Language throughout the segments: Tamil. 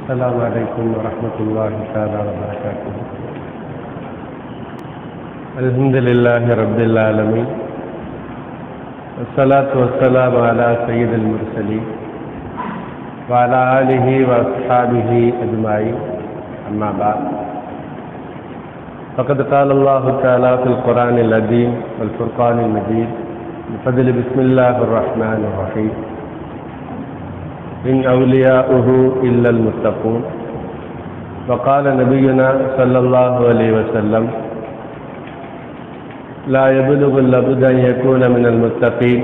السلام عليكم ورحمة الله تعالى وبركاته الحمد لله رب العالمين والصلاة والسلام على سيد المرسلين وعلى آله وأصحابه أجمعين أما بعد فقد قال الله تعالى في القرآن العظيم والفرقان المجيد بفضل بسم الله الرحمن الرحيم إن أولياؤه إلا المتقون وقال نبينا صلى الله عليه وسلم لا يبلغ العبد أن يكون من المتقين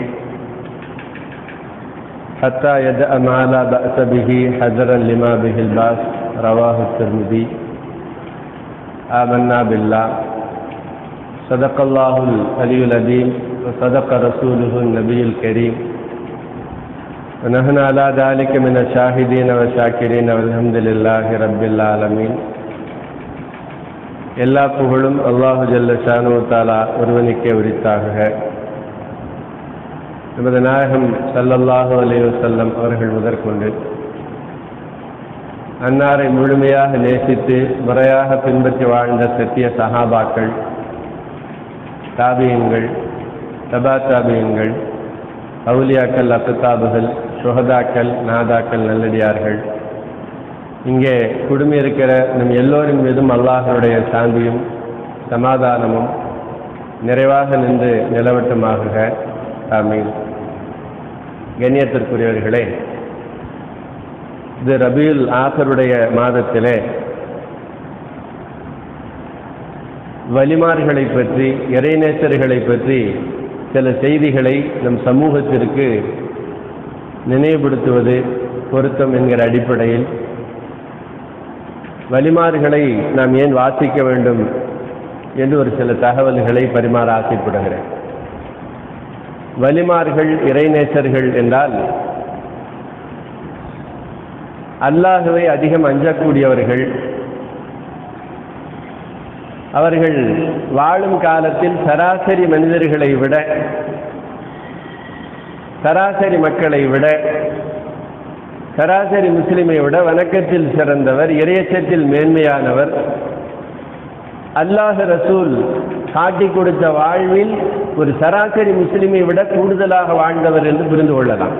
حتى يدأ ما لا بأس به حذرا لما به الباس رواه الترمذي آمنا بالله صدق الله العلي العظيم وصدق رسوله النبي الكريم ونحن على ذلك من الشاهدين والشاكرين والحمد لله رب العالمين எல்லா புகழும் அல்லாஹு ஜல்ல ஷானு தாலா ஒருவனுக்கே உரித்தாகுக நமது நாயகம் சல்லல்லாஹு அலைஹி வஸல்லம் அவர்கள் முதற்கொண்டு அன்னாரை முழுமையாக நேசித்து முறையாக பின்பற்றி வாழ்ந்த சத்திய சஹாபாக்கள் தாபியன்கள் தபா தாபியன்கள் அவுலியாக்கள் அக்குத்தாபுகள் சுகதாக்கள் நாதாக்கள் நல்லடியார்கள் இங்கே குடுமி இருக்கிற நம் எல்லோரின் மீதும் அல்லாஹனுடைய சாந்தியும் சமாதானமும் நிறைவாக நின்று நிலவட்டமாகுக ஆமீன் கண்ணியத்திற்குரியவர்களே இது ரபியுல் ஆசருடைய மாதத்திலே வலிமார்களை பற்றி இறைநேசர்களை பற்றி சில செய்திகளை நம் சமூகத்திற்கு நினைவுபடுத்துவது பொருத்தம் என்கிற அடிப்படையில் வலிமார்களை நாம் ஏன் வாசிக்க வேண்டும் என்று ஒரு சில தகவல்களை பரிமாற ஆசைப்படுகிறேன் வலிமார்கள் இறைநேசர்கள் என்றால் அல்லாஹுவை அதிகம் அஞ்சக்கூடியவர்கள் அவர்கள் வாழும் காலத்தில் சராசரி மனிதர்களை விட சராசரி மக்களை விட சராசரி முஸ்லிமை விட வணக்கத்தில் சிறந்தவர் இறையச்சத்தில் மேன்மையானவர் அல்லாஹ் ரசூல் காட்டி கொடுத்த வாழ்வில் ஒரு சராசரி முஸ்லிமை விட கூடுதலாக வாழ்ந்தவர் என்று புரிந்து கொள்ளலாம்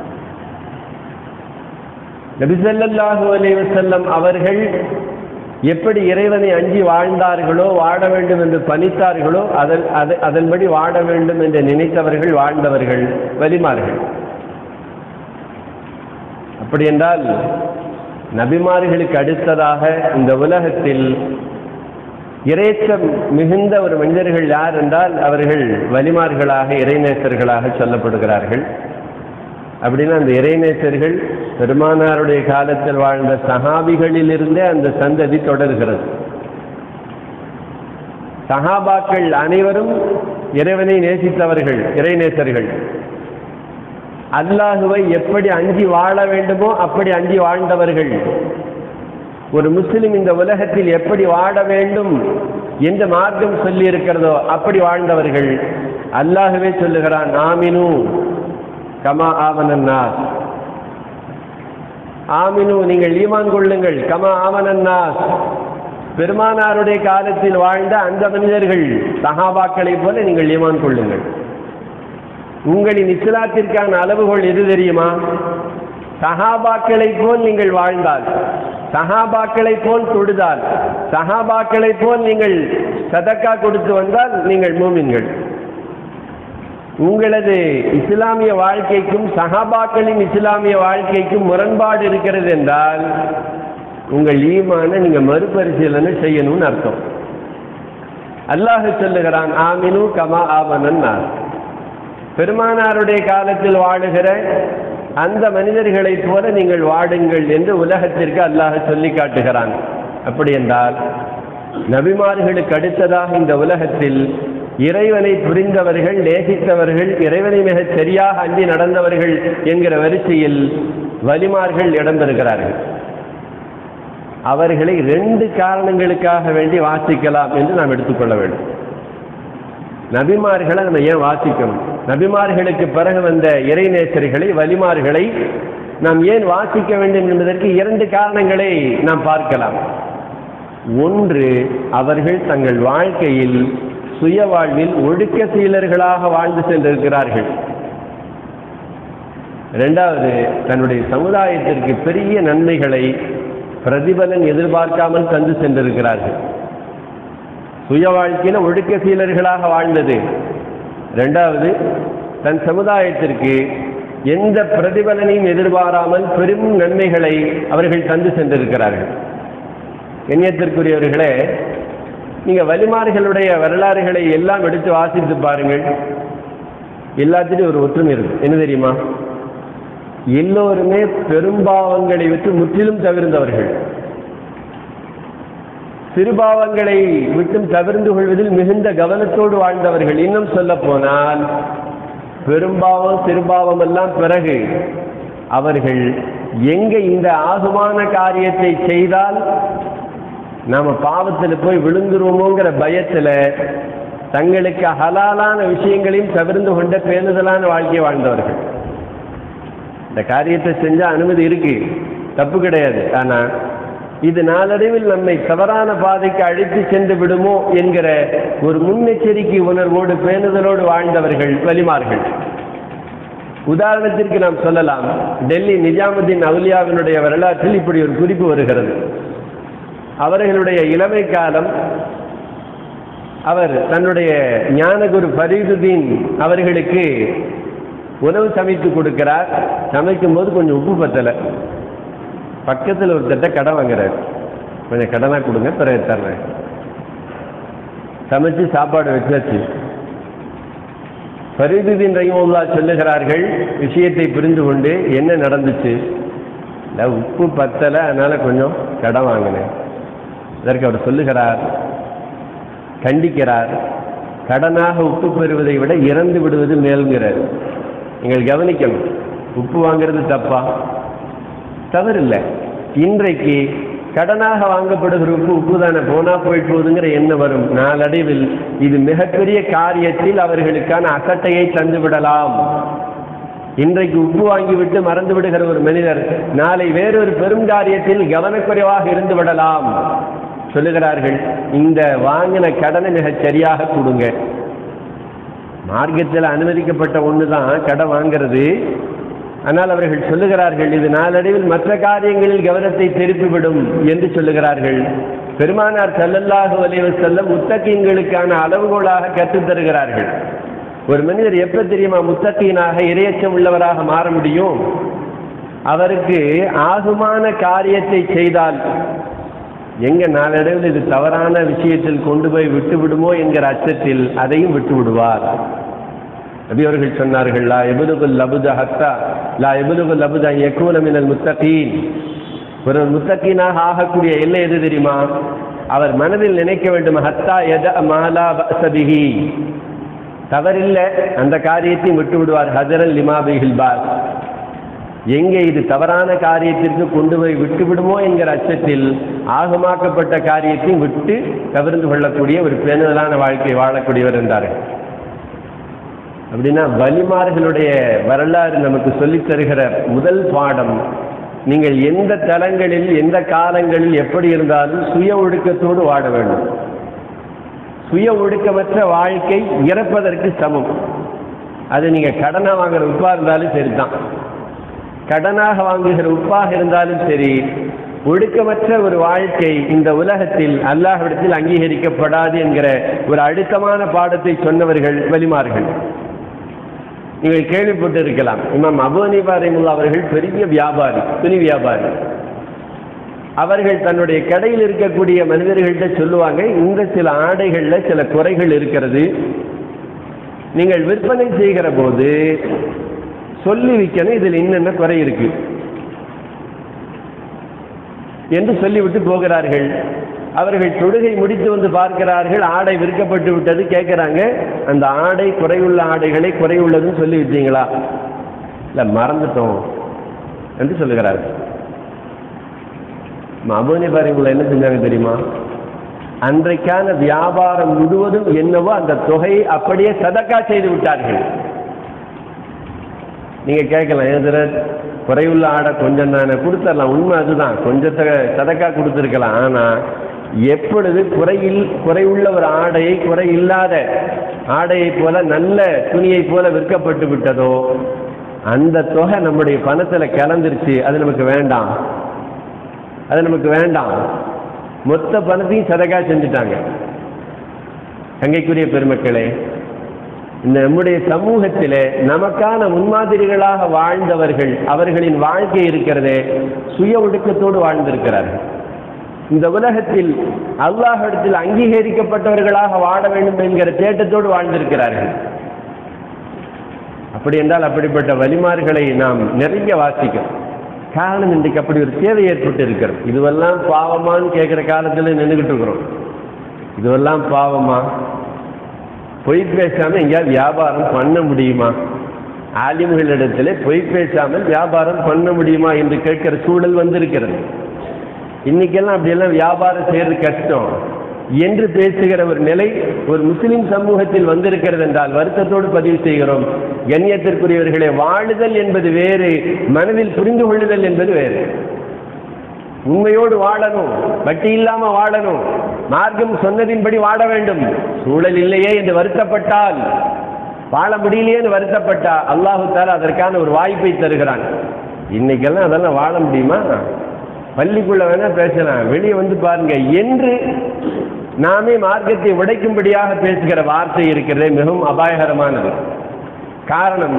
நபிசல்லாஹு அலைவசல்லம் அவர்கள் எப்படி இறைவனை அஞ்சி வாழ்ந்தார்களோ வாழ வேண்டும் என்று பணித்தார்களோ அதன் அதன்படி வாழ வேண்டும் என்று நினைத்தவர்கள் வாழ்ந்தவர்கள் வலிமார்கள் அப்படி என்றால் நபிமார்களுக்கு அடுத்ததாக இந்த உலகத்தில் இறைச்சம் மிகுந்த ஒரு மனிதர்கள் யார் என்றால் அவர்கள் வலிமார்களாக இறைநேசர்களாக சொல்லப்படுகிறார்கள் அப்படின்னா அந்த இறைநேசர்கள் பெருமானாருடைய காலத்தில் வாழ்ந்த சஹாபிகளிலிருந்தே அந்த சந்ததி தொடர்கிறது சஹாபாக்கள் அனைவரும் இறைவனை நேசித்தவர்கள் இறைநேசர்கள் அல்லாஹுவை எப்படி அஞ்சி வாழ வேண்டுமோ அப்படி அஞ்சி வாழ்ந்தவர்கள் ஒரு முஸ்லிம் இந்த உலகத்தில் எப்படி வாழ வேண்டும் எந்த மார்க்கம் சொல்லி இருக்கிறதோ அப்படி வாழ்ந்தவர்கள் அல்லாஹுவே சொல்லுகிறான் ஆமினு கமா ஆவனன்னாஸ் ஆமினு நீங்கள் ஈமான் கொள்ளுங்கள் கமா ஆவனன்னாஸ் பெருமானாருடைய காலத்தில் வாழ்ந்த அந்த மனிதர்கள் சஹாபாக்களை போல நீங்கள் ஈமான் கொள்ளுங்கள் உங்களின் இஸ்லாத்திற்கான அளவுகோல் எது தெரியுமா சஹாபாக்களை போல் நீங்கள் வாழ்ந்தால் சஹாபாக்களை போல் தொழுதால் சஹாபாக்களை போல் நீங்கள் சதக்கா கொடுத்து வந்தால் நீங்கள் மூமின்கள் உங்களது இஸ்லாமிய வாழ்க்கைக்கும் சஹாபாக்களின் இஸ்லாமிய வாழ்க்கைக்கும் முரண்பாடு இருக்கிறது என்றால் உங்கள் ஈமான நீங்க மறுபரிசீலனை செய்யணும்னு அர்த்தம் அல்லாஹ் சொல்லுகிறான் ஆமினு கமா ஆவனன் பெருமானாருடைய காலத்தில் வாழுகிற அந்த மனிதர்களைப் போல நீங்கள் வாடுங்கள் என்று உலகத்திற்கு அல்லாஹ் சொல்லி காட்டுகிறான் அப்படி என்றால் நபிமார்களுக்கு அடுத்ததாக இந்த உலகத்தில் இறைவனை புரிந்தவர்கள் நேசித்தவர்கள் இறைவனை மிக சரியாக அஞ்சி நடந்தவர்கள் என்கிற வரிசையில் வலிமார்கள் இடம்பெறுகிறார்கள் அவர்களை ரெண்டு காரணங்களுக்காக வேண்டி வாசிக்கலாம் என்று நாம் எடுத்துக்கொள்ள வேண்டும் நபிமார்களை நம்ம ஏன் வாசிக்கணும் நபிமார்களுக்கு பிறகு வந்த இறைநேசர்களை வலிமார்களை நாம் ஏன் வாசிக்க வேண்டும் என்பதற்கு இரண்டு காரணங்களை நாம் பார்க்கலாம் ஒன்று அவர்கள் தங்கள் வாழ்க்கையில் சுய வாழ்வில் ஒழுக்க சீலர்களாக வாழ்ந்து சென்றிருக்கிறார்கள் இரண்டாவது தன்னுடைய சமுதாயத்திற்கு பெரிய நன்மைகளை பிரதிபலன் எதிர்பார்க்காமல் தந்து சென்றிருக்கிறார்கள் சுய வாழ்க்கையில ஒழுக்க சீலர்களாக வாழ்ந்தது இரண்டாவது தன் சமுதாயத்திற்கு எந்த பிரதிபலனையும் எதிர்பாராமல் பெரும் நன்மைகளை அவர்கள் தந்து சென்றிருக்கிறார்கள் கண்ணியத்திற்குரியவர்களே நீங்க வலிமார்களுடைய வரலாறுகளை எல்லாம் எடுத்து வாசித்து பாருங்கள் எல்லாத்திலும் ஒரு ஒற்றுமை இருக்கு என்ன தெரியுமா எல்லோருமே பெரும்பாவங்களை விட்டு முற்றிலும் தவிர்ந்தவர்கள் சிறுபாவங்களை விட்டும் தவிர்ந்து கொள்வதில் மிகுந்த கவனத்தோடு வாழ்ந்தவர்கள் இன்னும் சொல்ல போனால் பெரும்பாவம் சிறுபாவம் எல்லாம் பிறகு அவர்கள் எங்க இந்த ஆகுமான காரியத்தை செய்தால் நாம பாவத்தில் போய் விழுந்துருவோமோங்கிற பயத்துல தங்களுக்கு ஹலாலான விஷயங்களையும் தவிர்ந்து கொண்ட பேணுதலான வாழ்க்கையை வாழ்ந்தவர்கள் இந்த காரியத்தை செஞ்சா அனுமதி இருக்கு தப்பு கிடையாது ஆனா இது நாளடைவில் நம்மை தவறான பாதைக்கு அழைத்து சென்று விடுமோ என்கிற ஒரு முன்னெச்சரிக்கை உணர்வோடு பேணுதலோடு வாழ்ந்தவர்கள் வலிமார்கள் உதாரணத்திற்கு நாம் சொல்லலாம் டெல்லி நிஜாமுதீன் அவுலியாவினுடைய வரலாற்றில் இப்படி ஒரு குறிப்பு வருகிறது அவர்களுடைய இளமை காலம் அவர் தன்னுடைய ஞானகுரு ஃபரீதுதீன் அவர்களுக்கு உணவு சமைத்து கொடுக்கிறார் சமைக்கும் போது கொஞ்சம் உப்பு பத்தலை பக்கத்தில் ஒருத்தட்ட கடன் வாங்குறார் கொஞ்சம் கடனாக கொடுங்க பிறகு தர்றேன் சமைச்சு சாப்பாடு வச்சாச்சு ஃபரீதுதீன் ரஹிமுல்லா சொல்லுகிறார்கள் விஷயத்தை புரிந்து கொண்டு என்ன நடந்துச்சு இல்லை உப்பு பத்தலை அதனால கொஞ்சம் கடன் வாங்கினேன் இதற்கு அவர் சொல்லுகிறார் கண்டிக்கிறார் கடனாக உப்பு பெறுவதை விட இறந்து விடுவது மேல்கிறார் நீங்கள் கவனிக்கணும் உப்பு வாங்குறது தப்பா தவறில்லை இன்றைக்கு கடனாக வாங்கப்படுகிற உப்பு உப்பு தானே போனா போயிட்டு போகுதுங்கிற எண்ணம் வரும் நாளடைவில் இது மிகப்பெரிய காரியத்தில் அவர்களுக்கான அசட்டையை தந்து விடலாம் இன்றைக்கு உப்பு வாங்கிவிட்டு மறந்து விடுகிற ஒரு மனிதர் நாளை வேறொரு பெரும் காரியத்தில் கவனக்குறைவாக இருந்து விடலாம் சொல்லுகிறார்கள் இந்த வாங்கின கடனை மிகச் சரியாக கொடுங்க மார்க்கத்தில் அனுமதிக்கப்பட்ட ஒன்று தான் கடன் வாங்கிறது ஆனால் அவர்கள் சொல்லுகிறார்கள் இது நாளடைவில் மற்ற காரியங்களில் கவனத்தை திருப்பிவிடும் என்று சொல்லுகிறார்கள் பெருமானார் ஸல்லல்லாஹு அலைஹி வஸல்லம் முத்தகீன்களுக்கான அளவுகோலாக கற்றுத் தருகிறார்கள் ஒரு மனிதர் எப்ப தெரியுமா முத்தகீனாக இரையச்சம் உள்ளவராக மாற முடியும் அவருக்கு ஆகுமான காரியத்தை செய்தால் எங்க நாளடைவில் இது தவறான விஷயத்தில் கொண்டு போய் விட்டு விடுமோ என்கிற அச்சத்தில் அதையும் விட்டு விடுவார் நபி அவர்கள் சொன்னார்கள் லா எபுலுகுல் லபுத ஹத்தா லா எபுலுகுல் லபுத யக்கூன மினல் முத்தகீன் ஒரு முத்தகீனாக ஆகக்கூடிய எல்லை எது தெரியுமா அவர் மனதில் நினைக்க வேண்டும் ஹத்தா எத மாலா பசபிஹி தவறில்லை அந்த காரியத்தையும் விட்டு விடுவார் ஹஜரல் லிமாபிஹில் பாஸ் எங்கே இது தவறான காரியத்திற்கு கொண்டு போய் விட்டு விடுமோ என்கிற அச்சத்தில் ஆகமாக்கப்பட்ட காரியத்தையும் விட்டு தவிர்ந்து கொள்ளக்கூடிய ஒரு பேணுதலான வாழ்க்கை வாழக்கூடியவர் என்றார்கள் அப்படின்னா வலிமார்களுடைய வரலாறு நமக்கு சொல்லித் தருகிற முதல் பாடம் நீங்கள் எந்த தலங்களில் எந்த காலங்களில் எப்படி இருந்தாலும் சுய ஒழுக்கத்தோடு வாழ வேண்டும் சுய ஒழுக்கமற்ற வாழ்க்கை இறப்பதற்கு சமம் அது நீங்க கடனா வாங்குற உப்பா இருந்தாலும் சரிதான் கடனாக வாங்குகிற உப்பாக இருந்தாலும் சரி ஒழுக்கமற்ற ஒரு வாழ்க்கை இந்த உலகத்தில் அல்லாஹ்விடத்தில் அங்கீகரிக்கப்படாது என்கிற ஒரு அழுத்தமான பாடத்தை சொன்னவர்கள் வலிமார்கள் நீங்கள் கேள்விப்பட்டு இருக்கலாம் இமாம் அபு ஹனீஃபா ரஹிமுல்லா அவர்கள் பெரிய வியாபாரி துணி வியாபாரி அவர்கள் தன்னுடைய கடையில் இருக்கக்கூடிய மனிதர்கள்ட்ட சொல்லுவாங்க இந்த சில ஆடைகள்ல சில குறைகள் இருக்கிறது நீங்கள் விற்பனை செய்கிற போது சொல்லி விற்கணும் இதில் என்னென்ன குறை இருக்கு என்று சொல்லிவிட்டு போகிறார்கள் அவர்கள் தொழுகை முடித்து வந்து பார்க்கிறார்கள் ஆடை விற்கப்பட்டு விட்டது கேட்கிறாங்க அந்த ஆடை குறையுள்ள ஆடைகளை குறையுள்ளதுன்னு சொல்லி விட்டீங்களா இல்ல மறந்துட்டோம் என்று சொல்லுகிறார்கள் அபோனி பாருங்களை என்ன செஞ்சாங்க தெரியுமா அன்றைக்கான வியாபாரம் முழுவதும் என்னவோ அந்த தொகையை அப்படியே சதக்கா செய்து விட்டார்கள் நீங்க கேட்கலாம் எதிர குறையுள்ள ஆடை கொஞ்சம் தானே கொடுத்துடலாம் உண்மை அதுதான் கொஞ்சத்தை சதக்கா கொடுத்துருக்கலாம் ஆனா எப்பொழுது குறையில் குறையுள்ள ஒரு ஆடையை குறை இல்லாத ஆடையை போல நல்ல துணியை போல விற்கப்பட்டு விட்டதோ அந்த தொகை நம்முடைய பணத்துல கலந்துருச்சு அது நமக்கு வேண்டாம் அது நமக்கு வேண்டாம் மொத்த பணத்தையும் சதக்கா செஞ்சுட்டாங்க தங்கைக்குரிய பெருமக்களே இந்த நம்முடைய சமூகத்திலே நமக்கான முன்மாதிரிகளாக வாழ்ந்தவர்கள் அவர்களின் வாழ்க்கை இருக்கிறதே சுய ஒடுக்கத்தோடு வாழ்ந்திருக்கிறார்கள் இந்த உலகத்தில் அல்லாஹிடத்தில் அங்கீகரிக்கப்பட்டவர்களாக வாழ வேண்டும் என்கிற தேட்டத்தோடு வாழ்ந்திருக்கிறார்கள் அப்படி என்றால் அப்படிப்பட்ட வலிமார்களை நாம் நிறைய வாசிக்கிறோம் காரணம் இன்றைக்கு அப்படி ஒரு தேவை ஏற்பட்டு இருக்கிறது இதுவெல்லாம் பாவமான்னு கேட்குற காலத்தில் நின்றுகிட்டு இருக்கிறோம் இதுவெல்லாம் பாவமா பொய் பேசாம எங்கேயாவது வியாபாரம் பண்ண முடியுமா ஆலிம்களிடத்தில் பொய் பேசாமல் வியாபாரம் பண்ண முடியுமா என்று கேட்கிற சூழல் வந்திருக்கிறது இன்னைக்கெல்லாம் அப்படியெல்லாம் வியாபாரம் செய்யறது கஷ்டம் என்று பேசுகிற ஒரு நிலை ஒரு முஸ்லிம் சமூகத்தில் வந்திருக்கிறது என்றால் வருத்தத்தோடு பதிவு செய்கிறோம் கண்ணியத்திற்குரியவர்களே வாழுதல் என்பது வேறு மனதில் புரிந்து கொள்ளுதல் என்பது வேறு உண்மையோடு வாழணும் வட்டி இல்லாம வாழணும் மார்க்கம் சொன்னதின்படி வாழ வேண்டும் சூழல் இல்லையே என்று வருத்தப்பட்டால் வாழ முடியலையே என்று வருத்தப்பட்டா அல்லாஹு தாலா அதற்கான ஒரு வாய்ப்பை தருகிறான் இன்னைக்கெல்லாம் அதெல்லாம் வாழ முடியுமா பள்ளிக்குள்ள வேணா பேசலாம் வெளியே வந்து பாருங்க என்று நாமே மார்க்கத்தை உடைக்கும்படியாக பேசுகிற வார்த்தை இருக்கிறதே மிகவும் அபாயகரமானது காரணம்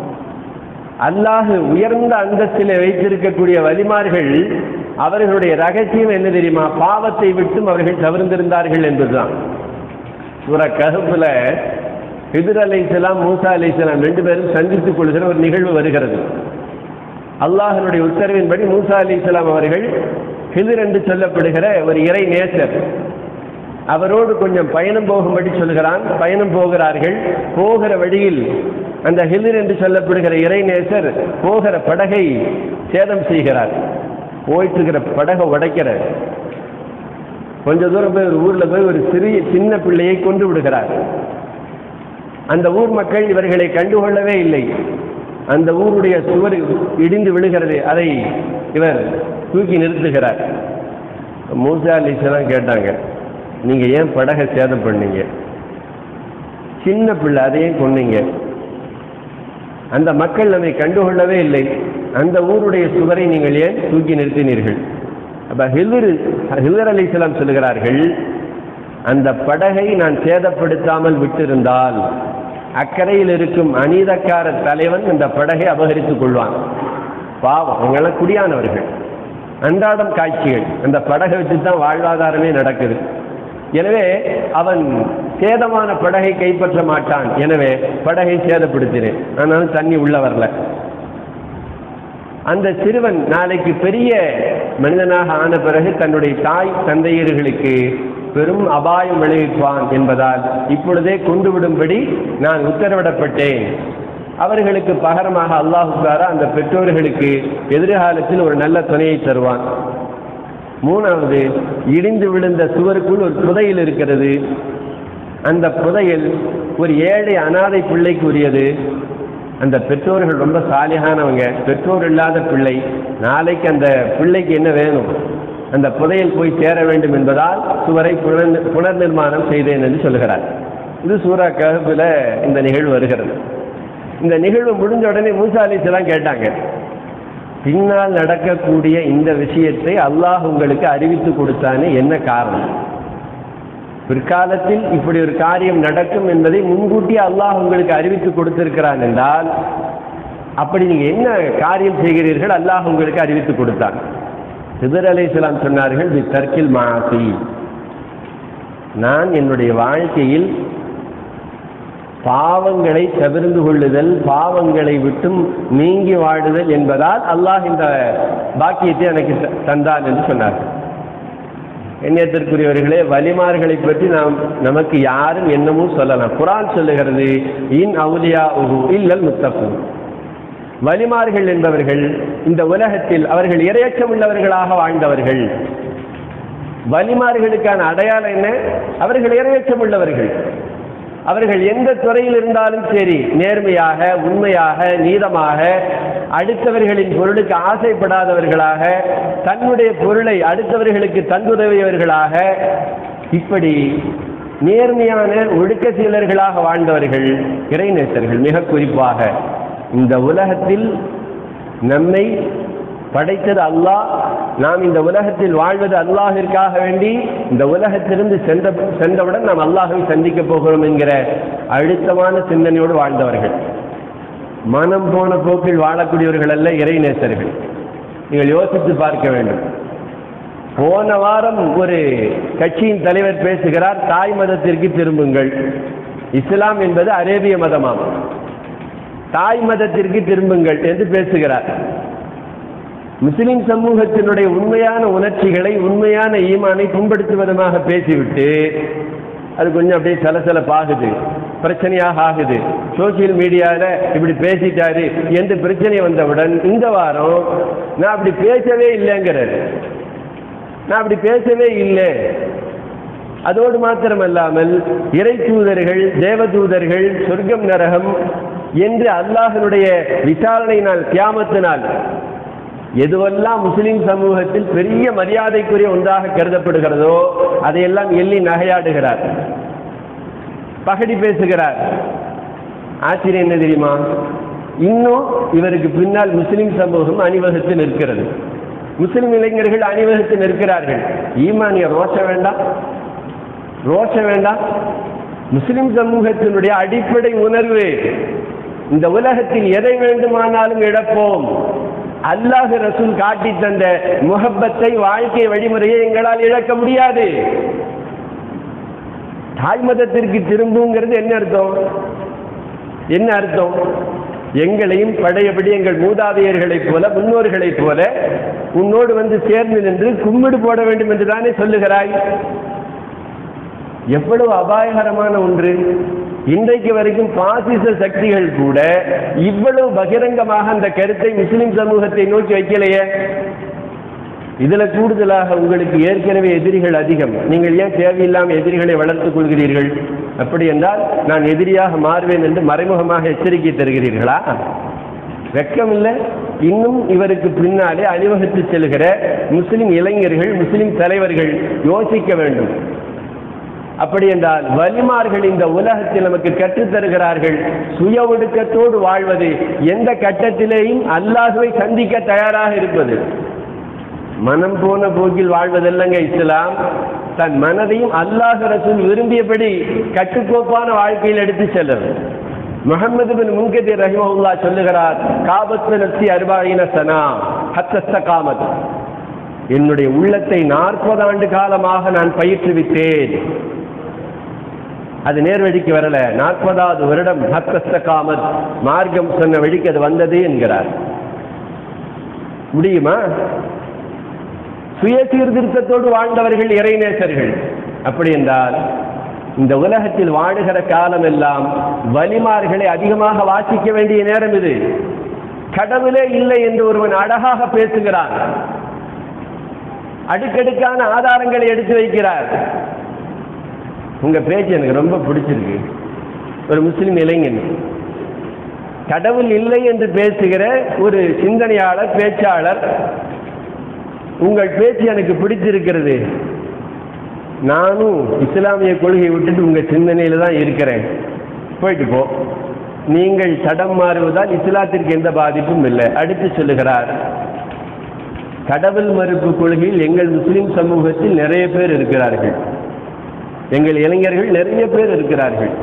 அல்லாஹ் உயர்ந்த அந்தஸ்திலே வைத்திருக்கக்கூடிய வலிமார்கள் அவர்களுடைய ரகசியம் என்ன தெரியுமா பாவத்தை விட்டும் அவர்கள் தவிர்ந்திருந்தார்கள் என்பதுதான் சூர கஹப்புல ஹிதுர் அலைசலாம் மூசா அலைசலாம் ரெண்டு பேரும் சந்தித்துக் கொள்கிற ஒரு நிகழ்வு வருகிறது அல்லாஹனுடைய உத்தரவின்படி மூசா அலைசலாம் அவர்கள் ஹிதுர் என்று சொல்லப்படுகிற ஒரு இறை நேசர் அவரோடு கொஞ்சம் பயணம் போகும்படி சொல்கிறான் பயணம் போகிறார்கள் போகிற வழியில் அந்த ஹிலிர் என்று சொல்லப்படுகிற இறைநேசர் போகிற படகை சேதம் செய்கிறார் போயிட்டு இருக்கிற படகை உடைக்கிறார் கொஞ்ச தூரம் போய் ஒரு ஊர்ல போய் ஒரு சிறிய சின்ன பிள்ளையை கொண்டு விடுகிறார் அந்த ஊர் மக்கள் இவர்களை கண்டுகொள்ளவே இல்லை அந்த ஊருடைய சுவர் இடிந்து விழுகிறது அதை இவர் தூக்கி நிறுத்துகிறார் மூசா அலிசலாம் கேட்டாங்க நீங்க ஏன் படகை சேதம் பண்ணீங்க சின்ன பிள்ளை அதையும் கொன்னீங்க அந்த மக்கள் நம்மை கண்டுகொள்ளவே இல்லை அந்த ஊருடைய சுவரை நீங்கள் ஏன் தூக்கி நிறுத்தினீர்கள் அப்ப ஹில்ர் ஹில்லர் அலிஸ்லாம் சொல்லுகிறார்கள் அந்த படகை நான் சேதப்படுத்தாமல் விட்டிருந்தால் அக்கறையில் இருக்கும் அநீதக்கார தலைவன் இந்த படகை அபகரித்துக் கொள்வான் பாவம் அவங்கெல்லாம் குடியானவர்கள் அன்றாடம் காட்சிகள் அந்த படகை வச்சு தான் வாழ்வாதாரமே நடக்குது எனவே அவன் சேதமான படகை கைப்பற்ற மாட்டான் எனவே படகை சேதப்படுத்தினேன் ஆனாலும் தண்ணி உள்ள வரல அந்த சிறுவன் நாளைக்கு பெரிய மனிதனாக ஆன பிறகு தன்னுடைய தாய் தந்தையர்களுக்கு பெரும் அபாயம் விளைவிப்பான் என்பதால் இப்பொழுதே கொண்டு விடும்படி நான் உத்தரவிடப்பட்டேன் அவர்களுக்கு பகரமாக அல்லாஹுக்காரா அந்த பெற்றோர்களுக்கு எதிர்காலத்தில் ஒரு நல்ல துணையை தருவான் மூணாவது இடிந்து விழுந்த சுவருக்குள் ஒரு புதையல் இருக்கிறது அந்த புதையல் ஒரு ஏழை அனாதை பிள்ளைக்கு உரியது அந்த பெற்றோர்கள் ரொம்ப சாலியானவங்க பெற்றோர் இல்லாத பிள்ளை நாளைக்கு அந்த பிள்ளைக்கு என்ன வேணும் அந்த புதையல் போய் சேர வேண்டும் என்பதால் சுவரை புனர் புனர் நிர்மாணம் செய்தேன் என்று சொல்கிறார் இது சூரா கஹபில் இந்த நிகழ்வு வருகிறது இந்த நிகழ்வு முடிஞ்ச உடனே மூசா அலிஸ்லாம் கேட்டாங்க பின்னால் நடக்கக்கூடிய இந்த விஷயத்தை அல்லாஹ் உங்களுக்கு அறிவித்து கொடுத்தானே என்ன காரணம் பிற்காலத்தில் இப்படி ஒரு காரியம் நடக்கும் என்பதை முன்கூட்டி அல்லாஹ் உங்களுக்கு அறிவித்து கொடுத்திருக்கிறான் என்றால் அப்படி நீங்க என்ன காரியம் செய்கிறீர்கள் அல்லாஹ் உங்களுக்கு அறிவித்து கொடுத்தான் சிதர் அலைஹிஸ்ஸலாம் சொன்னார்கள் தி தர்க்கில் மாசி நான் என்னுடைய வாழ்க்கையில் பாவங்களை தவிர்ந்து கொள்ளுதல் பாவங்களை விட்டும் நீங்கி வாழுதல் என்பதால் அல்லாஹ் இந்த பாக்கியத்தை எனக்கு த- தந்தான் என்று சொன்னார் எண்ணத்திற்குரியவர்களே வலிமார்களை பற்றி நாம் நமக்கு யாரும் என்னமும் சொல்லலாம் குரான் சொல்லுகிறது இன் அவுலியா உஹு இல்லல் முத்தப்பு வலிமார்கள் என்பவர்கள் இந்த உலகத்தில் அவர்கள் இரையச்சம் உள்ளவர்களாக வாழ்ந்தவர்கள் வலிமார்களுக்கான அடையாளம் என்ன அவர்கள் இரையச்சம் உள்ளவர்கள் அவர்கள் எந்த துறையில் இருந்தாலும் சரி நேர்மையாக உண்மையாக நீதமாக அடுத்தவர்களின் பொருளுக்கு ஆசைப்படாதவர்களாக தன்னுடைய பொருளை அடுத்தவர்களுக்கு தந்துதவியவர்களாக இப்படி நேர்மையான ஒழுக்க சீலர்களாக வாழ்ந்தவர்கள் இறைநேசர்கள் மிக குறிப்பாக இந்த உலகத்தில் நம்மை படைத்தது அல்லாஹ் நாம் இந்த உலகத்தில் வாழ்வது அல்லாஹிற்காக வேண்டி இந்த உலகத்திலிருந்து சென்ற சென்றவுடன் நாம் அல்லாஹை சந்திக்க போகிறோம் என்கிற அழுத்தமான சிந்தனையோடு வாழ்ந்தவர்கள் மனம் போன போக்கில் வாழக்கூடியவர்கள் அல்ல இறைநேசர்கள் நீங்கள் யோசித்து பார்க்க வேண்டும் போன வாரம் ஒரு கட்சியின் தலைவர் பேசுகிறார் தாய் மதத்திற்கு திரும்புங்கள் இஸ்லாம் என்பது அரேபிய மதமாம் தாய் மதத்திற்கு திரும்புங்கள் என்று பேசுகிறார் முஸ்லிம் சமூகத்தினுடைய உண்மையான உணர்ச்சிகளை உண்மையான ஈமானை புண்படுத்துவதமாக பேசிவிட்டு அது கொஞ்சம் அப்படியே சலசலப்பாகுது பிரச்சனையாக ஆகுது சோசியல் மீடியாவில் இப்படி பேசிட்டாரு எந்த பிரச்சனை வந்தவுடன் இந்த வாரம் நான் அப்படி பேசவே இல்லைங்கிறாரு நான் அப்படி பேசவே இல்லை அதோடு மாத்திரமல்லாமல் இறை தூதர்கள் தேவதூதர்கள் சொர்க்கம் நரகம் என்று அல்லாஹனுடைய விசாரணையினால் கியாமத்தினால் எதுவெல்லாம் முஸ்லிம் சமூகத்தில் பெரிய மரியாதைக்குரிய ஒன்றாக கருதப்படுகிறதோ அதையெல்லாம் எள்ளி நகையாடுகிறார் பகடி பேசுகிறார் ஆச்சரியம் என்ன தெரியுமா இன்னும் இவருக்கு பின்னால் முஸ்லிம் சமூகம் அணிவகுத்து நிற்கிறது முஸ்லிம் இளைஞர்கள் அணிவகுத்து நிற்கிறார்கள் ஈமானிய ரோஷ வேண்டாம் ரோஷ வேண்டாம் முஸ்லிம் சமூகத்தினுடைய அடிப்படை உணர்வு இந்த உலகத்தில் எதை வேண்டுமானாலும் இழப்போம் அல்லாஹ் ரசூல் காட்டி தந்த முகப்பத்தை வாழ்க்கை வழிமுறையை எங்களால் இழக்க முடியாது தாய் மதத்திற்கு திரும்புங்கிறது என்ன அர்த்தம் என்ன அர்த்தம் எங்களையும் பழையபடி எங்கள் மூதாதையர்களைப் போல முன்னோர்களைப் போல உன்னோடு வந்து சேர்ந்து நின்று கும்பிடு போட வேண்டும் என்று தானே சொல்லுகிறாய் எவ்வளவு அபாயகரமான ஒன்று இன்றைக்கு வரைக்கும் பாசிச சக்திகள் கூட இவ்வளவு பகிரங்கமாக அந்த கருத்தை முஸ்லிம் சமூகத்தை நோக்கி வைக்கலையே இதுல கூடுதலாக உங்களுக்கு ஏற்கனவே எதிரிகள் அதிகம் நீங்கள் ஏன் தேவையில்லாமல் எதிரிகளை வளர்த்துக் கொள்கிறீர்கள் அப்படி என்றால் நான் எதிரியாக மாறுவேன் என்று மறைமுகமாக எச்சரிக்கை தருகிறீர்களா வெக்கம் இல்லை இன்னும் இவருக்கு பின்னாலே அணிவகுத்து செல்கிற முஸ்லிம் இளைஞர்கள் முஸ்லிம் தலைவர்கள் யோசிக்க வேண்டும் அப்படி என்றால் வலிமார்கள் இந்த உலகத்தில் நமக்கு கற்றுத் தருகிறார்கள் சுய ஒடுக்கத்தோடு வாழ்வது எந்த கட்டத்திலேயும் அல்லாஹுவை சந்திக்க தயாராக இருப்பது மனம் போன போக்கில் வாழ்வதல்லங்க இஸ்லாம் தன் மனதையும் அல்லாஹ் ரசூல் விரும்பியபடி கட்டுக்கோப்பான வாழ்க்கையில் எடுத்து செல்லும் முகமது பின் முன்கதிர் ரஹிமஹுல்லா சொல்லுகிறார் காபத்து நப்சி அருபாயின சனா ஹத்தஸ்த காமத் என்னுடைய உள்ளத்தை நாற்பது ஆண்டு காலமாக நான் பயிற்றுவித்தேன் அது நேர்வழிக்கு வரல நாற்பதாவது வருடம் ஹத்தஸ்த காமத் மார்க்கம் சொன்ன வழிக்கு அது வந்தது என்கிறார் முடியுமா சுய சீர்திருத்தத்தோடு வாழ்ந்தவர்கள் இறைநேசர்கள் அப்படி என்றால் இந்த உலகத்தில் வாழுகிற காலம் எல்லாம் வலிமார்களை அதிகமாக வாசிக்க வேண்டிய நேரம் இது கடவுளே இல்லை என்று ஒருவன் அழகாக பேசுகிறான் அடுக்கடுக்கான ஆதாரங்களை எடுத்து வைக்கிறார் உங்க பேச்சு எனக்கு ரொம்ப பிடிச்சிருக்கு ஒரு முஸ்லிம் இளைஞன் கடவுள் இல்லை என்று பேசுகிற ஒரு சிந்தனையாளர் பேச்சாளர் உங்கள் பேச்சு எனக்கு பிடிச்சிருக்கிறது நானும் இஸ்லாமிய கொள்கையை விட்டுட்டு உங்க சிந்தனையில தான் இருக்கிறேன் போயிட்டு போ நீங்கள் தடம் மாறுவதால் இஸ்லாத்திற்கு எந்த பாதிப்பும் இல்லை அடுத்து சொல்லுகிறார் கடவுள் மறுப்பு கொள்கையில் எங்கள் முஸ்லிம் சமூகத்தில் நிறைய பேர் இருக்கிறார்கள் எங்கள் இளைஞர்கள் நிறைய பேர் இருக்கிறார்கள்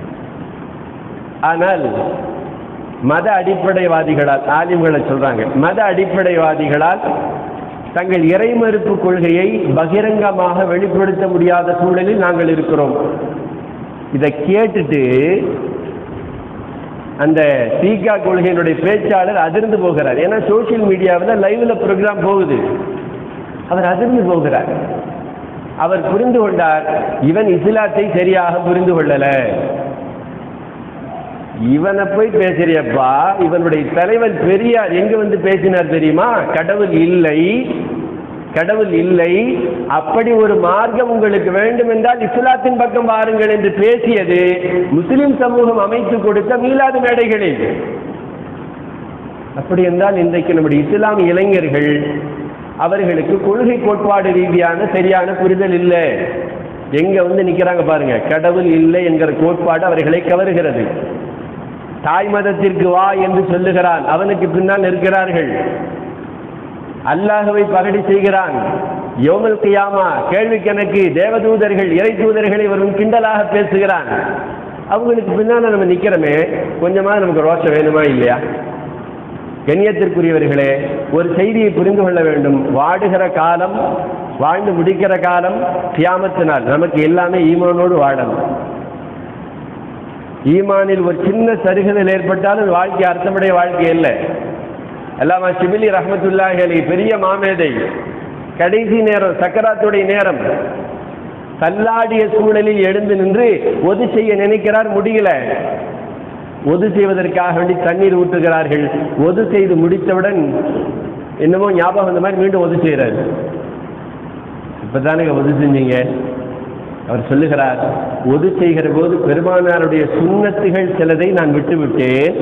ஆனால் மத அடிப்படைவாதிகளால் ஆலிம்களை சொல்றாங்க மத அடிப்படைவாதிகளால் தங்கள் இறை மறுப்பு கொள்கையை பகிரங்கமாக வெளிப்படுத்த முடியாத சூழலில் நாங்கள் இருக்கிறோம் இதை கேட்டுட்டு அந்த சீகா கொள்கையினுடைய பேச்சாளர் அதிர்ந்து போகிறார் ஏன்னா சோசியல் மீடியாவில் லைவ்ல ப்ரோக்ராம் போகுது அவர் அதிர்ந்து போகிறார் அவர் புரிந்து கொண்டார் இவன் இஸ்லாத்தை சரியாக புரிந்து கொள்ளல இவனை போய் பேசுறியப்பா இவனுடைய தலைவன் பெரியார் எங்க வந்து பேசினார் தெரியுமா கடவுள் இல்லை கடவுள் இல்லை அப்படி ஒரு மார்க்கம் உங்களுக்கு வேண்டும் என்றால் இஸ்லாத்தின் பக்கம் வாருங்கள் என்று பேசியது முஸ்லிம் சமூகம் அமைத்து கொடுத்த மீளாது மேடைகளில் அப்படி என்றால் இன்றைக்கு நம்முடைய இஸ்லாமிய இளைஞர்கள் அவர்களுக்கு கொள்கை கோட்பாடு ரீதியான சரியான புரிதல் இல்லை எங்க வந்து நிக்கிறாங்க பாருங்க கடவுள் இல்லை என்கிற கோட்பாடு அவர்களை கவருகிறது தாய் மதத்திற்கு வா என்று சொல்லுகிறான் அவனுக்கு பின்னால் இருக்கிறார்கள் அல்லாஹுவை பகடி செய்கிறான் யோமல் கியாமா கேள்வி கணக்கு தேவதூதர்கள் இறை தூதர்களை வரும் கிண்டலாக பேசுகிறான் அவங்களுக்கு பின்னால நம்ம நிக்கிறோமே கொஞ்சமா நமக்கு ரோஷம் வேணுமா இல்லையா கண்ணியத்திற்குரியவர்களே ஒரு செய்தியை புரிந்து கொள்ள வேண்டும் வாடுகிற காலம் வாழ்ந்து முடிக்கிற காலம் கியாமத்து நாள் நமக்கு எல்லாமே ஈமானோடு வாழணும் ஈமானில் ஒரு சின்ன சருகுதல் ஏற்பட்டாலும் அது வாழ்க்கை அர்த்தமுடைய வாழ்க்கை இல்லை அல்லாமா சிபிலி ரஹமத்துல்லாஹி அலி பெரிய மாமேதை கடைசி நேரம் சக்கராத்துடைய நேரம் தள்ளாடிய சூழலில் எழுந்து நின்று ஒது செய்ய நினைக்கிறார் முடியல ஒது செய்வதற்காக வேண்டி தண்ணீர் ஊற்றுகிறார்கள் ஒது செய்து முடித்தவுடன் என்னமோ ஞாபகம் வந்த மாதிரி மீண்டும் ஒது செய்கிறார் இப்பதானே ஒது செஞ்சீங்க அவர் சொல்லுகிறார் ஒது செய்கிற போது பெருமானாருடைய சுண்ணத்துகள் சிலதை நான் விட்டுவிட்டேன்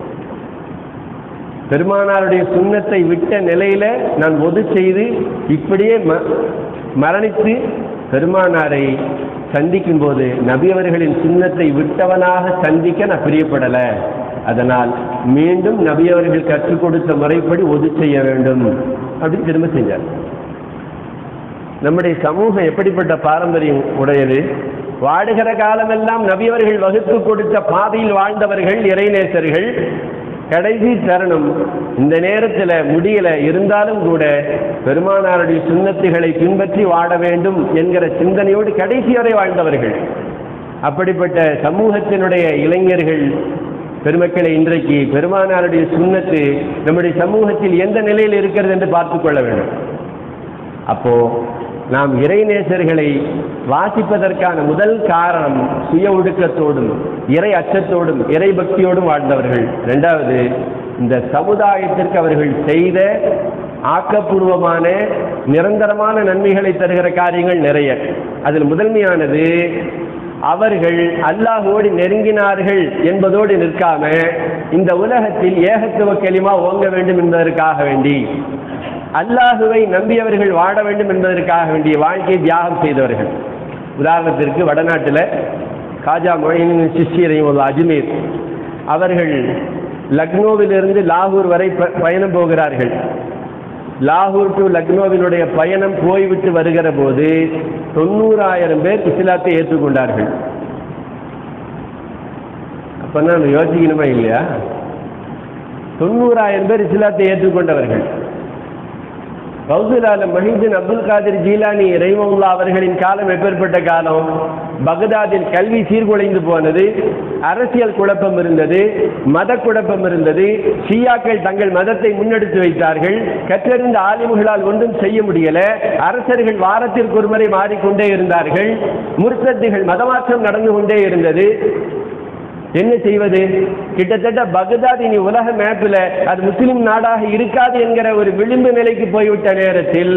பெருமானாருடைய சுண்ணத்தை விட்ட நிலையில நான் ஒது செய்து இப்படியே ம- மரணித்து பெருமானாரை சந்திக்கும் போது நபி அவர்களின் சுண்ணத்தை விட்டவனாக சந்திக்க நான் பிரியப்படல அதனால் மீண்டும் நபி அவர்கள் கற்றுக் கொடுத்த முறைப்படி ஒது செய்ய வேண்டும் அப்படின்னு திரும்ப செஞ்சார் நம்முடைய சமூகம் எப்படிப்பட்ட பாரம்பரியம் உடையது வாடுகிற காலமெல்லாம் நபியவர்கள் வகுத்து கொடுத்த பாதையில் வாழ்ந்தவர்கள் இறைநேசர்கள் கடைசி தருணம் இந்த நேரத்தில் முடியல இருந்தாலும் கூட பெருமானாருடைய சுண்ணத்துகளை பின்பற்றி வாழ வேண்டும் என்கிற சிந்தனையோடு கடைசி வரை வாழ்ந்தவர்கள் அப்படிப்பட்ட சமூகத்தினுடைய இளைஞர்கள் பெருமக்களை இன்றைக்கு பெருமானாருடைய சுண்ணத்து நம்முடைய சமூகத்தில் எந்த நிலையில் இருக்கிறது என்று பார்த்துக் கொள்ள வேண்டும் அப்போ நாம் இறைநேசர்களை வாசிப்பதற்கான முதல் காரணம் சுய ஒடுக்கத்தோடும் இறை அச்சத்தோடும் இறை பக்தியோடும் வாழ்ந்தவர்கள் இரண்டாவது இந்த சமுதாயத்திற்கு அவர்கள் செய்த ஆக்கப்பூர்வமான நிரந்தரமான நன்மைகளை தருகிற காரியங்கள் நிறைய அதில் முதன்மையானது அவர்கள் அல்லாஹோடு நெருங்கினார்கள் என்பதோடு நிற்காம இந்த உலகத்தில் ஏகத்துவ கலிமா ஓங்க வேண்டும் என்பதற்காக வேண்டி அல்லாஹுவை நம்பியவர்கள் வாழ வேண்டும் என்பதற்காக வேண்டிய வாழ்க்கையை தியாகம் செய்தவர்கள் உதாரணத்திற்கு வடநாட்டில் காஜா மொழியின் சிஷியரையும் உள்ள அஜ்மீர் அவர்கள் லக்னோவிலிருந்து லாகூர் வரை ப- பயணம் போகிறார்கள் லாகூர் டு லக்னோவினுடைய பயணம் போய்விட்டு வருகிற போது தொண்ணூறாயிரம் பேர் இஸ்லாத்தை ஏற்றுக்கொண்டார்கள் அப்ப நம்ம யோசிக்கணுமா இல்லையா தொண்ணூறாயிரம் பேர் இஸ்லாத்தை ஏற்றுக்கொண்டவர்கள் கௌசுல் ஆலம் மஹீதீன் அப்துல் காதிர் ஜீலானி ரஹிமவுல்லா அவர்களின் காலம் எப்பேற்பட்ட காலம் பகதாதில் கல்வி சீர்குலைந்து போனது அரசியல் குழப்பம் இருந்தது மத குழப்பம் இருந்தது ஷியாக்கள் தங்கள் மதத்தை முன்னெடுத்து வைத்தார்கள் கற்றறிந்த ஆலிமுகளால் ஒன்றும் செய்ய முடியல அரசர்கள் வாரத்திற்கு ஒரு முறை மாறிக்கொண்டே இருந்தார்கள் முர்த்தத்துகள் மதமாற்றம் நடந்து கொண்டே இருந்தது என்ன செய்வது கிட்டத்தட்ட பகதாத் இனி உலக மேப்பில் அது முஸ்லிம் நாடாக இருக்காது என்கிற ஒரு விளிம்பு நிலைக்கு போய்விட்ட நேரத்தில்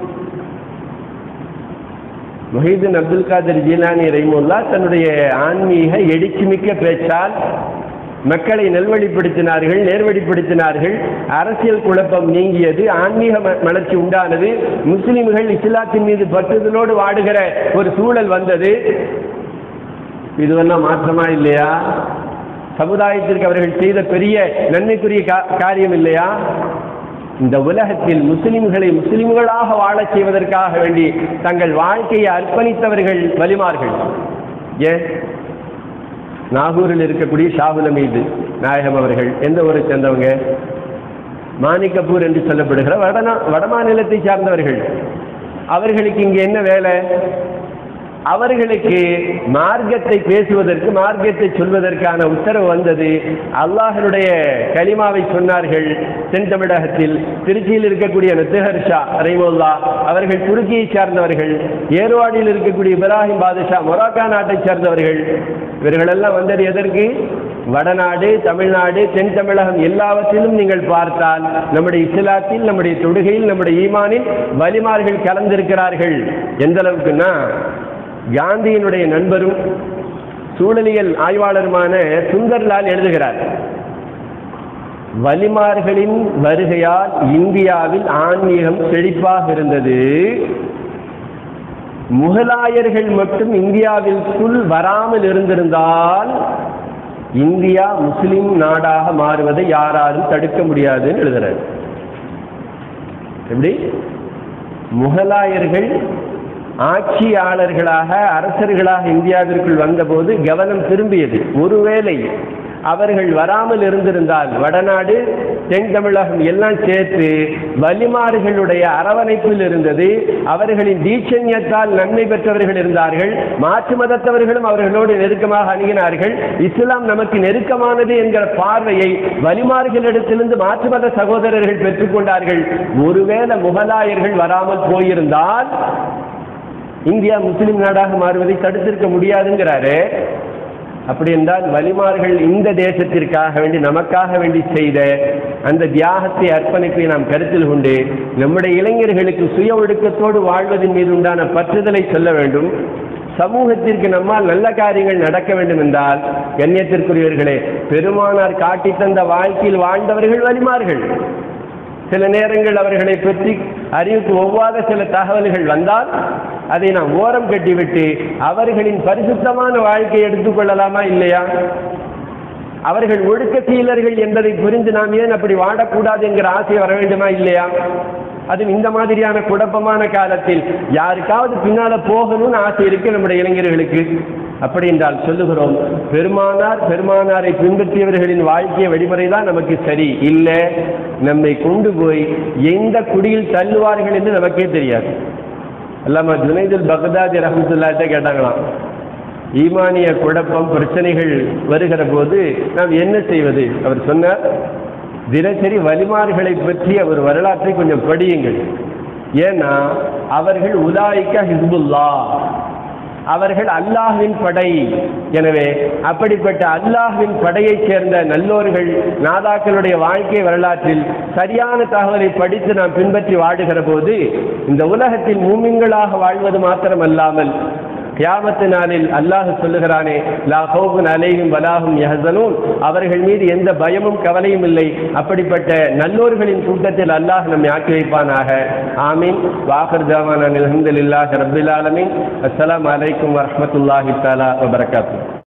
முஹீதீன் அப்துல் காதர் ஜீலானி ரஹிமுல்லா தன்னுடைய ஆன்மீக எழுச்சிமிக்க பேச்சால் மக்களை நல்வழிப்படுத்தினார்கள் நேர்வழிப்படுத்தினார்கள் அரசியல் குழப்பம் நீங்கியது ஆன்மீக ம- மலர்ச்சி உண்டானது முஸ்லிம்கள் இஸ்லாத்தின் மீது பற்றுதலோடு வாடுகிற ஒரு சூழல் வந்தது இதுவெல்லாம் மாற்றமா இல்லையா சமுதாயத்திற்கு அவர்கள் செய்த பெரிய நன்மைக்குரிய கா- காரியம் இல்லையா இந்த உலகத்தில் முஸ்லிம்களை முஸ்லிம்களாக வாழச் செய்வதற்காக வேண்டி தங்கள் வாழ்க்கையை அர்ப்பணித்தவர்கள் வலிமார்கள் ஏன் நாகூரில் இருக்கக்கூடிய ஷாகுல் மீது நாயகம் அவர்கள் எந்த ஊரை சேர்ந்தவங்க மாணிக்கப்பூர் என்று சொல்லப்படுகிற வடநா வடமாநிலத்தை சார்ந்தவர்கள் அவர்களுக்கு இங்கே என்ன வேலை அவர்களுக்கு மார்க்கத்தை பேசுவதற்கு மார்க்கத்தை சொல்வதற்கான உத்தரவு வந்தது அல்லாஹனுடைய கலிமாவை சொன்னார்கள் தென் தமிழகத்தில் திருச்சியில் இருக்கக்கூடிய நெத்துஹர் ஷா ரஹிமுல்லா அவர்கள் துருக்கியை சார்ந்தவர்கள் ஏர்வாடியில் இருக்கக்கூடிய இப்ராஹிம் பாதுஷா மொராக்கா நாட்டை சார்ந்தவர்கள் இவர்களெல்லாம் வந்தது எதற்கு வடநாடு தமிழ்நாடு தென் தமிழகம் எல்லாவற்றிலும் நீங்கள் பார்த்தால் நம்முடைய இஸ்லாத்தில் நம்முடைய தொடுகையில் நம்முடைய ஈமானில் வலிமார்கள் கலந்திருக்கிறார்கள் எந்த அளவுக்குன்னா காந்தியினுடைய நண்பரும் சூழலியல் ஆய்வாளருமான சுந்தர்லால் எழுதுகிறார் வலிமார்களின் வருகையால் இந்தியாவில் ஆன்மீகம் செழிப்பாக இருந்தது முகலாயர்கள் மட்டும் இந்தியாவிற்குள் வராமல் இருந்திருந்தால் இந்தியா முஸ்லிம் நாடாக மாறுவதை யாராலும் தடுக்க முடியாதுன்னு எழுதுறாரு எப்படி முகலாயர்கள் ஆட்சியாளர்களாக அரசர்களாக இந்தியாவிற்குள் வந்தபோது கவனம் திரும்பியது ஒருவேளை அவர்கள் வராமல் இருந்திருந்தால் வடநாடு தென் தமிழகம் எல்லாம் சேர்த்து வலிமார்களுடைய அரவணைப்பில் இருந்தது அவர்களின் தீட்சண்யத்தால் நன்மை பெற்றவர்கள் இருந்தார்கள் மாற்று மதத்தவர்களும் அவர்களோடு நெருக்கமாக அணுகினார்கள் இஸ்லாம் நமக்கு நெருக்கமானது என்கிற பார்வையை வலிமார்களிடத்திலிருந்து மாற்று மத சகோதரர்கள் பெற்றுக்கொண்டார்கள் ஒருவேளை முகலாயர்கள் வராமல் போயிருந்தால் இந்தியா முஸ்லிம் நாடாக மாறுவதை தடுத்திருக்க முடியாதுங்கிறாரு அப்படி என்றால் வலிமார்கள் இந்த தேசத்திற்காக வேண்டி நமக்காக வேண்டி செய்த அந்த தியாகத்தை அர்ப்பணிப்பை நாம் கருத்தில் கொண்டு நம்முடைய இளைஞர்களுக்கு சுய ஒழுக்கத்தோடு வாழ்வதன் மீது உண்டான பற்றுதலை சொல்ல வேண்டும் சமூகத்திற்கு நம்மால் நல்ல காரியங்கள் நடக்க வேண்டும் என்றால் கண்ணியத்திற்குரியவர்களே பெருமானார் காட்டி தந்த வாழ்க்கையில் வாழ்ந்தவர்கள் வலிமார்கள் சில நேரங்கள் அவர்களை பற்றி அறிவுக்கு ஒவ்வாத சில தகவல்கள் வந்தால் அதை நாம் ஓரம் கட்டிவிட்டு அவர்களின் பரிசுத்தமான வாழ்க்கையை எடுத்துக்கொள்ளலாமா இல்லையா அவர்கள் ஒழுக்க சீலர்கள் என்பதை புரிந்து நாம் ஏன் அப்படி வாழக்கூடாது என்கிற ஆசை வர வேண்டுமா இல்லையா அதுவும் இந்த மாதிரியான குழப்பமான காலத்தில் யாருக்காவது பின்னால போகணும்னு ஆசை இருக்கு நம்முடைய இளைஞர்களுக்கு அப்படி என்றால் சொல்லுகிறோம் பெருமானார் பெருமானாரை பின்பற்றியவர்களின் வாழ்க்கை வழிமுறை தான் நமக்கு சரி இல்லை நம்மை கொண்டு போய் எந்த குடியில் தள்ளுவார்கள் என்று நமக்கே தெரியாது அல்லாம ஜுனைதுல் பக்தாதி ரஹமத்துல்லாட்ட கேட்டாங்களாம் ஈமானிய குழப்பம் பிரச்சனைகள் வருகிற போது நாம் என்ன செய்வது அவர் சொன்னார் தினசரி வலிமார்களை பற்றி அவர் வரலாற்றை கொஞ்சம் படியுங்கள் ஏன்னா அவர்கள் உலாய்க்க ஹிஸ்புல்லா அவர்கள் அல்லாஹ்வின் படை எனவே அப்படிப்பட்ட அல்லாஹ்வின் படையைச் சேர்ந்த நல்லோர்கள் நாதாக்களுடைய வாழ்க்கை வரலாற்றில் சரியான தகவலை படித்து நாம் பின்பற்றி வாழுகிற போது இந்த உலகத்தில் மூமின்களாக வாழ்வது மாத்திரமல்லாமல் கியாமத்து நாளில் அல்லாஹ் சொல்லுகிறானே லா ஹௌஃபுன் அலைஹிம் வலாஹும் யஹ்சனூன் அவர்கள் மீது எந்த பயமும் கவலையும் இல்லை அப்படிப்பட்ட நல்லோர்களின் கூட்டத்தில் அல்லாஹ் நம்மை ஆக்கி வைப்பானாக ஆமீன் வாஹர் ஜாவான் அல்ஹம்துலில்லாஹி ரப்பில் ஆலமீன் அஸ்ஸலாமு அலைக்கும் வரஹ்மத்துல்லாஹி தஆலா வபரகாத்துஹு